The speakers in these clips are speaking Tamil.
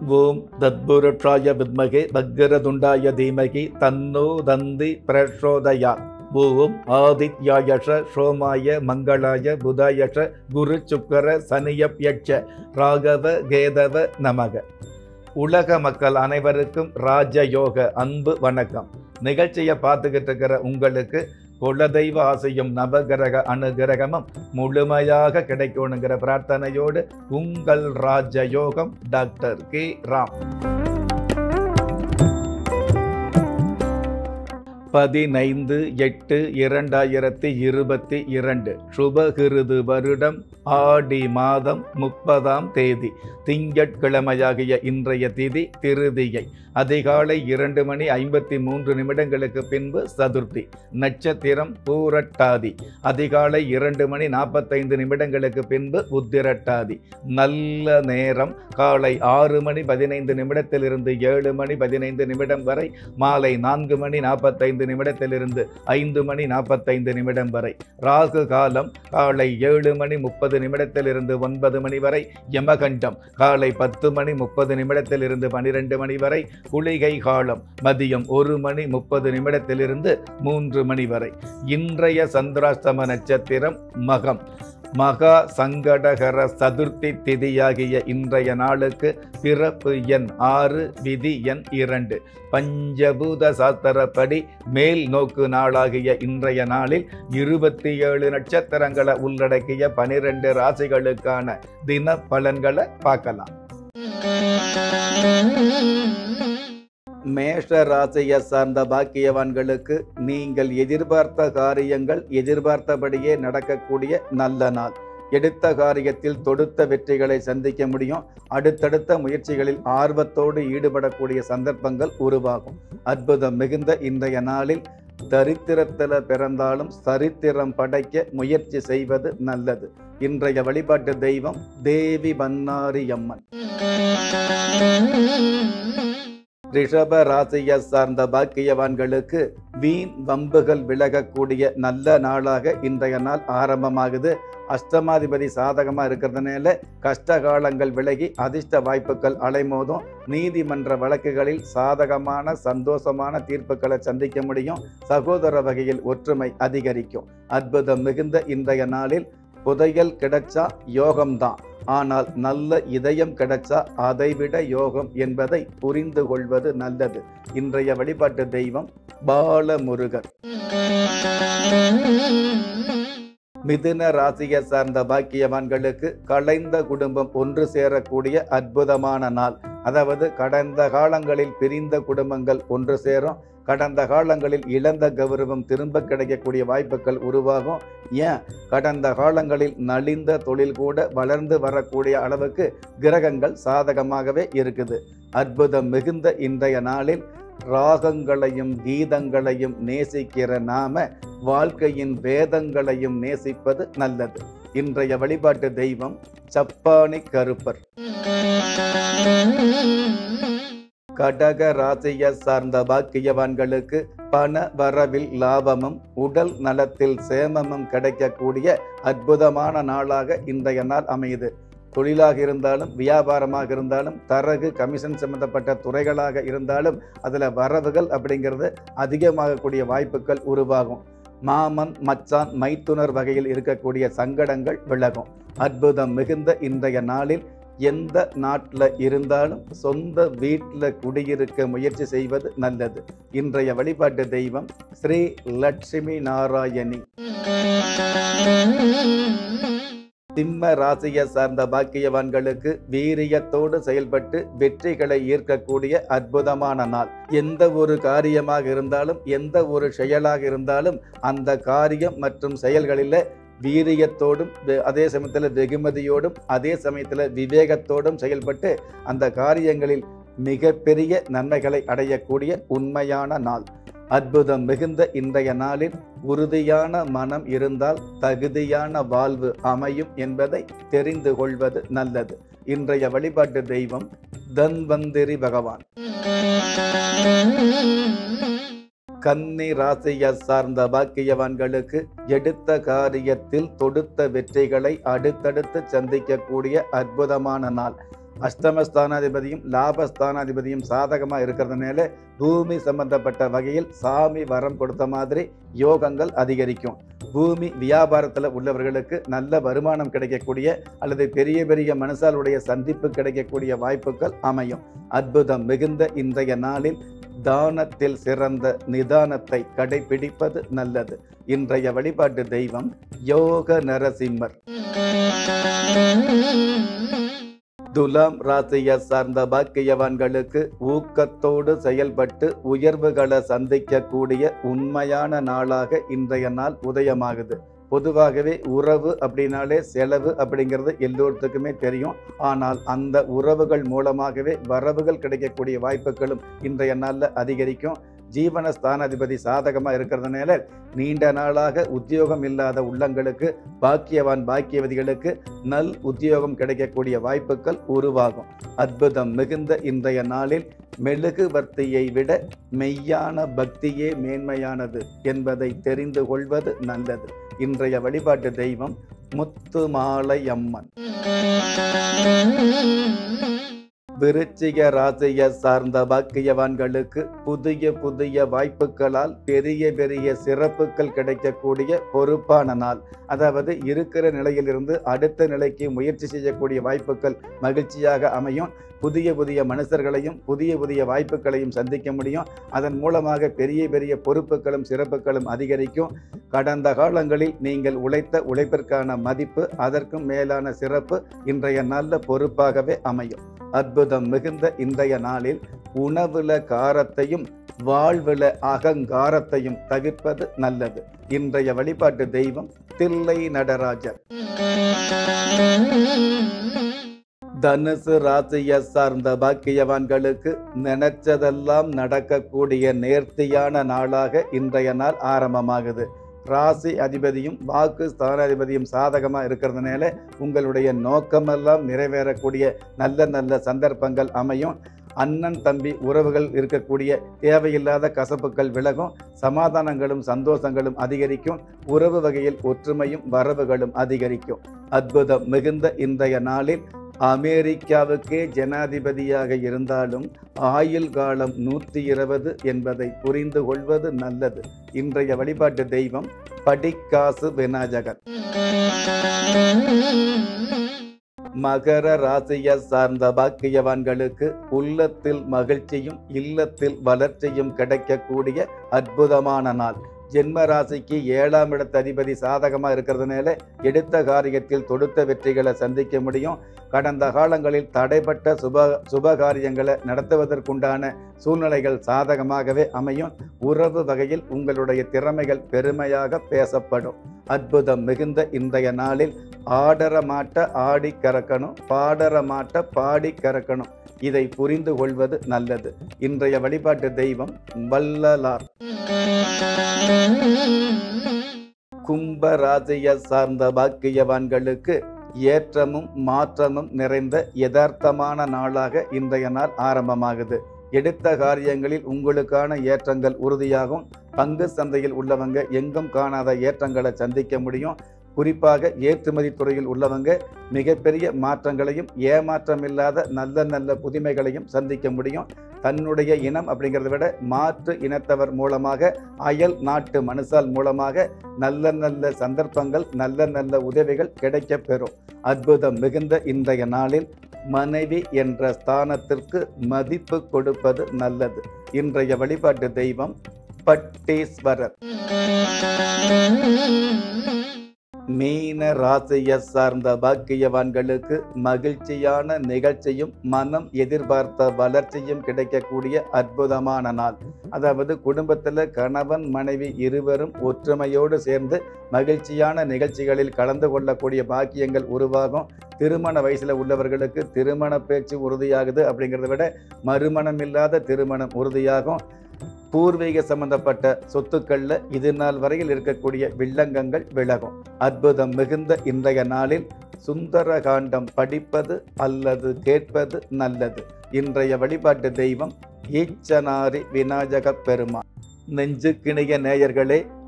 ஓம் தத்புருஷாய வித்மகே பக்கரதுண்டாய தீமகி தன்னோ தந்தி பிரச்சோதயா ஓம் ஆதித்யாயஷ சோமாய மங்களாய புதாயஷ குரு சுக்கர சனியப்யட்ச ராகவ கேதவ நமக உலக மக்கள் அனைவருக்கும் ராஜயோக அன்பு வணக்கம் நிகழ்ச்சியை பார்த்துக்கிட்டு இருக்கிற உங்களுக்கு குலதெய்வ ஆசையும் நவகிரக அனுகிரகமும் முழுமையாக கிடைக்கணுங்கிற பிரார்த்தனையோடு உங்கள் ராஜயோகம் டாக்டர் கே ராம் பதினைந்து எட்டு இரண்டாயிரத்தி இருபத்தி இரண்டு சுபகிருது வருடம் ஆடி மாதம் முப்பதாம் தேதி திங்கட்கிழமையாகிய இன்றைய திதி திருதியை அதிகாலை இரண்டு மணி ஐம்பத்தி மூன்று நிமிடங்களுக்கு பின்பு சதுர்த்தி நட்சத்திரம் பூரட்டாதி அதிகாலை இரண்டு மணி நாற்பத்தைந்து நிமிடங்களுக்கு பின்பு உத்திரட்டாதி நல்ல நேரம் காலை ஆறு மணி பதினைந்து நிமிடத்திலிருந்து ஏழு மணி பதினைந்து நிமிடம் வரை மாலை நான்கு மணி நாற்பத்தைந்து நிமிடத்திலிருந்து ஐந்து மணி நாற்பத்தைந்து நிமிடம் வரை ராகு காலம் காலை ஏழு மணி முப்பது நிமிடத்திலிருந்து ஒன்பது மணி வரை யமகண்டம் காலை பத்து மணி முப்பது நிமிடத்திலிருந்து பனிரெண்டு மணி வரை குளிகை காலம் மதியம் ஒரு மணி முப்பது நிமிடத்திலிருந்து மூன்று மணி வரை இன்றைய சந்திராஷ்டம நட்சத்திரம் மகம் மகா சங்கடகர சதுர்த்தி திதியாகிய இன்றைய நாளுக்கு பிறப்பு எண் ஆறு விதி எண் இரண்டு பஞ்சபூத சாஸ்திரப்படி மேல் நோக்கு நாளாகிய இன்றைய நாளில் இருபத்தி ஏழு நட்சத்திரங்களை உள்ளடக்கிய பனிரெண்டு ராசிகளுக்கான தின பலன்களை பார்க்கலாம் மேஷ ராசியை சார்ந்த பாக்கியவான்களுக்கு நீங்கள் எதிர்பார்த்த காரியங்கள் எதிர்பார்த்தபடியே நடக்கக்கூடிய நல்ல நாள் எடுத்த காரியத்தில் தொடுத்த வெற்றிகளை சந்திக்க முடியும் அடுத்தடுத்த முயற்சிகளில் ஆர்வத்தோடு ஈடுபடக்கூடிய சந்தர்ப்பங்கள் உருவாகும் அற்புதம் மிகுந்த இன்றைய நாளில் தரித்திரத்தில் பிறந்தாலும் சரித்திரம் படைக்க முயற்சி செய்வது நல்லது இன்றைய வழிபாட்டு தெய்வம் தேவி பன்னாரி அம்மன் ரிஷப ராசியை சார்ந்த பாக்கியவான்களுக்கு வீண் வம்புகள் விலகக்கூடிய நல்ல நாளாக இன்றைய நாள் ஆரம்பமாகுது அஷ்டமாதிபதி சாதகமாக இருக்கிறதுனால கஷ்ட காலங்கள் விலகி அதிர்ஷ்ட வாய்ப்புகள் அலைமோதும் நீதிமன்ற வழக்குகளில் சாதகமான சந்தோஷமான தீர்ப்புகளை சந்திக்க முடியும் சகோதர வகையில் ஒற்றுமை அதிகரிக்கும் அற்புதம் மிகுந்த இன்றைய நாளில் புதையல் கிடைச்சா யோகம்தான் ஆனால் நல்ல இதயம் கிடைச்சா அதைவிட யோகம் என்பதை புரிந்து கொள்வது நல்லது இன்றைய வழிபாட்டு தெய்வம் பாலமுருகர் மிதுன ராசியை சார்ந்த பாக்கியவான்களுக்கு கலைந்த குடும்பம் ஒன்று சேரக்கூடிய அற்புதமான நாள் அதாவது கடந்த காலங்களில் பிரிந்த குடும்பங்கள் ஒன்று சேரும் கடந்த காலங்களில் இழந்த கௌரவம் திரும்ப கிடைக்கக்கூடிய வாய்ப்புகள் உருவாகும் ஏன் கடந்த காலங்களில் நலிந்த தொழில் கூட வளர்ந்து வரக்கூடிய அளவுக்கு கிரகங்கள் சாதகமாகவே இருக்குது அற்புதம் மிகுந்த இன்றைய நாளில் ராகங்களையும் கீதங்களையும் நேசிக்கிற நாம வாழ்க்கையின் வேதங்களையும் நேசிப்பது நல்லது இன்றைய வழிபாட்டு தெய்வம் சப்பானி கருப்பர் கடக ராசியை சார்ந்த பாக்கியவான்களுக்கு பண வரவில் லாபமும் உடல் நலத்தில் சேமமும் கிடைக்கக்கூடிய அற்புதமான நாளாக இன்றைய நாள் அமையுது தொழிலாக இருந்தாலும் வியாபாரமாக இருந்தாலும் தரகு கமிஷன் சம்பந்தப்பட்ட துறைகளாக இருந்தாலும் அதில் வரவுகள் அப்படிங்கிறது அதிகமாகக்கூடிய வாய்ப்புகள் உருவாகும் மாமன் மச்சான் மைத்துனர் வகையில் இருக்கக்கூடிய சங்கடங்கள் விலகும் அற்புதம் மிகுந்த இன்றைய நாளில் எந்த நாட்டில் இருந்தாலும் சொந்த வீட்டில் குடியிருக்க முயற்சி செய்வது நல்லது இன்றைய வழிபாட்டு தெய்வம் ஸ்ரீ லட்சுமி நாராயணி சிம்ம ராசியை சார்ந்த பாக்கியவான்களுக்கு வீரியத்தோடு செயல்பட்டு வெற்றிகளை ஈர்க்கக்கூடிய அற்புதமான நாள் எந்த ஒரு காரியமாக இருந்தாலும் எந்த ஒரு செயலாக இருந்தாலும் அந்த காரியம் மற்றும் செயல்களில் வீரியத்தோடும் வெ- அதே சமயத்தில் வெகுமதியோடும் அதே சமயத்தில் விவேகத்தோடும் செயல்பட்டு அந்த காரியங்களில் மிகப்பெரிய நன்மைகளை அடையக்கூடிய உண்மையான நாள் அற்புதம் மிகுந்த இன்றைய நாளில் உறுதியான மனம் இருந்தால் தகுதியான வாழ்வு அமையும் என்பதை தெரிந்து கொள்வது நல்லது இன்றைய வழிபாட்டு தெய்வம் தன்வந்திரி பகவான் கன்னி ராசியை சார்ந்த பாக்கியவான்களுக்கு எடுத்த காரியத்தில் தொடுத்த வெற்றிகளை அடுத்தடுத்து சந்திக்கக்கூடிய அற்புதமான நாள் அஷ்டமஸ்தானாதிபதியும் லாபஸ்தானாதிபதியும் சாதகமாக இருக்கிறதுனால பூமி சம்பந்தப்பட்ட வகையில் சாமி வரம் கொடுத்த மாதிரி யோகங்கள் அதிகரிக்கும் பூமி வியாபாரத்தில் உள்ளவர்களுக்கு நல்ல வருமானம் கிடைக்கக்கூடிய அல்லது பெரிய பெரிய மனுஷாலுடைய சந்திப்பு கிடைக்கக்கூடிய வாய்ப்புகள் அமையும் அற்புதம் மிகுந்த இன்றைய நாளில் தானத்தில் சிறந்த நிதானத்தை கடைபிடிப்பது நல்லது இன்றைய வழிபாட்டு தெய்வம் யோக நரசிம்மர் துலாம் ராசியை சார்ந்த பாக்கியவான்களுக்கு ஊக்கத்தோடு செயல்பட்டு உயர்வுகளை சந்திக்கக்கூடிய உண்மையான நாளாக இன்றைய நாள் உதயமாகுது பொதுவாகவே உறவு அப்படின்னாலே செலவு அப்படிங்கிறது எல்லோருத்துக்குமே தெரியும் ஆனால் அந்த உறவுகள் மூலமாகவே வரவுகள் கிடைக்கக்கூடிய வாய்ப்புகளும் இன்றைய நாளில் அதிகரிக்கும் ஜீவன ஸ்தானாதிபதி சாதகமாக இருக்கிறதுனால நீண்ட நாளாக உத்தியோகம் இல்லாத உள்ளங்களுக்கு பாக்கியவான் பாக்கியவதிகளுக்கு நல் உத்தியோகம் கிடைக்கக்கூடிய வாய்ப்புகள் உருவாகும் அற்புதம் மிகுந்த இன்றைய நாளில் மெழுகுவர்த்தியை விட மெய்யான பக்தியே மேன்மையானது என்பதை தெரிந்து கொள்வது நல்லது இன்றைய வழிபாட்டு தெய்வம் முத்துமாலை அம்மன் விருச்சிக ராசியை சார்ந்த பாக்கியவான்களுக்கு புதிய புதிய வாய்ப்புகளால் பெரிய பெரிய சிறப்புகள் கிடைக்கக்கூடிய பொறுப்பான நாள் அதாவது இருக்கிற நிலையிலிருந்து அடுத்த நிலைக்கு முயற்சி செய்யக்கூடிய வாய்ப்புகள் மகிழ்ச்சியாக அமையும் புதிய புதிய மனுஷர்களையும் புதிய புதிய வாய்ப்புகளையும் சந்திக்க முடியும் அதன் மூலமாக பெரிய பெரிய பொறுப்புகளும் சிறப்புகளும் அதிகரிக்கும் கடந்த காலங்களில் நீங்கள் உழைத்த உழைப்பிற்கான மதிப்பு அதற்கும் மேலான சிறப்பு இன்றைய நல்ல பொறுப்பாகவே அமையும் அற்புதம் மிகுந்த இன்றைய நாளில் உணவுல காரத்தையும் வாழ்வுல அகங்காரத்தையும் தவிர்ப்பது நல்லது இன்றைய வழிபாட்டு தெய்வம் தில்லை நடராஜர் தனுசு ராசியை சார்ந்த பாக்கியவான்களுக்கு நினைச்சதெல்லாம் நடக்கக்கூடிய நேர்த்தியான நாளாக இன்றைய நாள் ஆரம்பமாகுது ராசி அதிபதியும் வாக்கு ஸ்தானாதிபதியும் சாதகமாக இருக்கிறதுனால உங்களுடைய நோக்கமெல்லாம் நிறைவேறக்கூடிய நல்ல நல்ல சந்தர்ப்பங்கள் அமையும் அண்ணன் தம்பி உறவுகள் இருக்கக்கூடிய தேவையில்லாத கசப்புகள் விலகும் சமாதானங்களும் சந்தோஷங்களும் அதிகரிக்கும் உறவு வகையில் ஒற்றுமையும் வரவுகளும் அதிகரிக்கும் அற்புதம் மிகுந்த இன்றைய நாளில் அமெரிக்காவுக்கே ஜனாதிபதியாக இருந்தாலும் ஆயுள் காலம் நூற்றி இருபது என்பதை புரிந்து கொள்வது நல்லது இன்றைய வழிபாட்டு தெய்வம் படிக்காசு விநாயகர் மகர ராசியை சார்ந்த பாக்கியவான்களுக்கு உள்ளத்தில் மகிழ்ச்சியும் இல்லத்தில் வளர்ச்சியும் கிடைக்கக்கூடிய அற்புதமான நாள் ஜென்ம ராசிக்கு ஏழாம் இடத்து அதிபதி சாதகமாக இருக்கிறதுனால எடுத்த காரியத்தில் தொடுத்த வெற்றிகளை சந்திக்க முடியும் கடந்த காலங்களில் தடைப்பட்ட சுப சுப காரியங்களை நடத்துவதற்குண்டான சூழ்நிலைகள் சாதகமாகவே அமையும் உறவு வகையில் உங்களுடைய திறமைகள் பெருமையாக பேசப்படும் அற்புதம் மிகுந்த இன்றைய நாளில் ஆடர மாட்ட ஆடி கறக்கணும் பாடர மாட்ட பாடி கறக்கணும் இதை புரிந்து கொள்வது நல்லது இன்றைய வழிபாட்டு தெய்வம் வள்ளலார் கும்ப ராசியை சார்ந்த பாக்கியவான்களுக்கு ஏற்றமும் மாற்றமும் நிறைந்த யதார்த்தமான நாளாக இன்றைய நாள் ஆரம்பமாகுது எடுத்த காரியங்களில் உங்களுக்கான ஏற்றங்கள் உறுதியாகும் பங்கு சந்தையில் உள்ளவங்க எங்கும் காணாத ஏற்றங்களை சந்திக்க முடியும் குறிப்பாக ஏற்றுமதி துறையில் உள்ளவங்க மிகப்பெரிய மாற்றங்களையும் ஏமாற்றமில்லாத நல்ல நல்ல புதுமைகளையும் சந்திக்க முடியும் தன்னுடைய இனம் அப்படிங்கிறத விட மாற்று இனத்தவர் மூலமாக அயல் நாட்டு மனுஷால் மூலமாக நல்ல நல்ல சந்தர்ப்பங்கள் நல்ல நல்ல உதவிகள் கிடைக்கப் பெறும் அற்புதம் மிகுந்த இன்றைய நாளில் மனைவி என்ற ஸ்தானத்திற்கு மதிப்பு கொடுப்பது நல்லது இன்றைய வழிபாட்டு தெய்வம் பட்டீஸ்வரர் மீன ராசியை சார்ந்த பாக்கியவான்களுக்கு மகிழ்ச்சியான நிகழ்ச்சியும் மனம் எதிர்பார்த்த வளர்ச்சியும் கிடைக்கக்கூடிய அற்புதமான நாள் அதாவது குடும்பத்தில் கணவன் மனைவி இருவரும் ஒற்றுமையோடு சேர்ந்து மகிழ்ச்சியான நிகழ்ச்சிகளில் கலந்து கொள்ளக்கூடிய பாக்கியங்கள் உருவாகும் திருமண வயசில் உள்ளவர்களுக்கு திருமண பேச்சு உறுதியாகுது அப்படிங்கிறத விட மறுமணம் இல்லாத திருமணம் உறுதியாகும் பூர்வீக சம்பந்தப்பட்ட சொத்துக்கள்ல இது நாள் வரையில் இருக்கக்கூடிய வில்லங்கங்கள் விலகும் அற்புதம் மிகுந்த இன்றைய நாளில் சுந்தர காண்டம் படிப்பது அல்லது கேட்பது நல்லது இன்றைய வழிபாட்டு தெய்வம் ஈச்சனாரி விநாயக பெருமாள் நெஞ்சுக்கிணிய நேயர்களே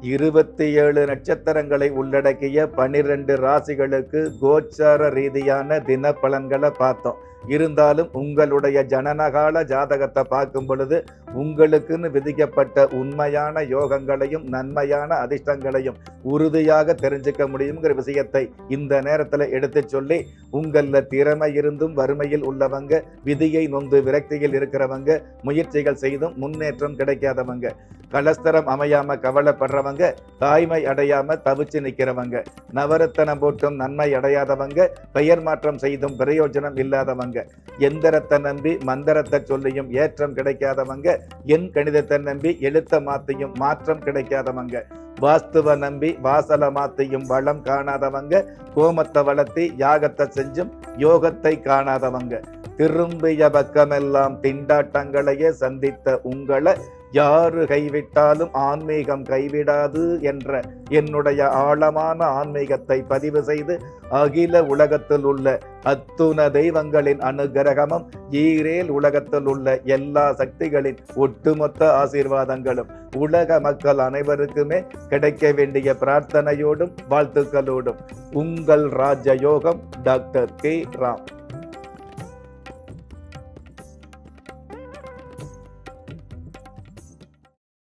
இருபத்தி ஏழு நட்சத்திரங்களை உள்ளடக்கிய பனிரெண்டு ராசிகளுக்கு கோச்சார ரீதியான தின பலன்களை பார்த்தோம் இருந்தாலும் உங்களுடைய ஜனனகால ஜாதகத்தை பார்க்கும் பொழுது உங்களுக்குன்னு விதிக்கப்பட்ட உண்மையான யோகங்களையும் நன்மையான அதிர்ஷ்டங்களையும் உறுதியாக தெரிஞ்சுக்க முடியுங்கிற விஷயத்தை இந்த நேரத்தில் எடுத்து சொல்லி உங்களில் திறமை இருந்தும் வறுமையில் உள்ளவங்க விதியை நொந்து விரக்தியில் இருக்கிறவங்க முயற்சிகள் செய்தும் முன்னேற்றம் கிடைக்காதவங்க கலஸ்தரம் அமையாம கவலைப்படுறவங்க தாய்மை அடையாம தவிச்சு நிக்கிறவங்க நவரத்தனம் போட்டும் நன்மை அடையாதவங்க பெயர் மாற்றம் செய்தும் பிரயோஜனம் இல்லாதவங்க எந்திரத்தை நம்பி மந்திரத்தை சொல்லியும் ஏற்றம் கிடைக்காதவங்க என் கணிதத்தை நம்பி எழுத்த மாத்தியும் மாற்றம் கிடைக்காதவங்க வாஸ்துவ நம்பி வாசல மாத்தியும் வளம் காணாதவங்க கோமத்தை வளர்த்தி யாகத்தை செஞ்சும் யோகத்தை காணாதவங்க திரும்பிய பக்கமெல்லாம் திண்டாட்டங்களையே சந்தித்த உங்களை யாரு கைவிட்டாலும் ஆன்மீகம் கைவிடாது என்ற என்னுடைய ஆழமான ஆன்மீகத்தை பதிவு செய்து அகில உலகத்தில் உள்ள அத்துண தெய்வங்களின் அனுகிரகமும் ஈரேல் உலகத்தில் உள்ள எல்லா சக்திகளின் ஒட்டுமொத்த ஆசீர்வாதங்களும் உலக மக்கள் அனைவருக்குமே கிடைக்க வேண்டிய பிரார்த்தனையோடும் வாழ்த்துக்களோடும் உங்கள் ராஜயோகம் டாக்டர் கே ராம்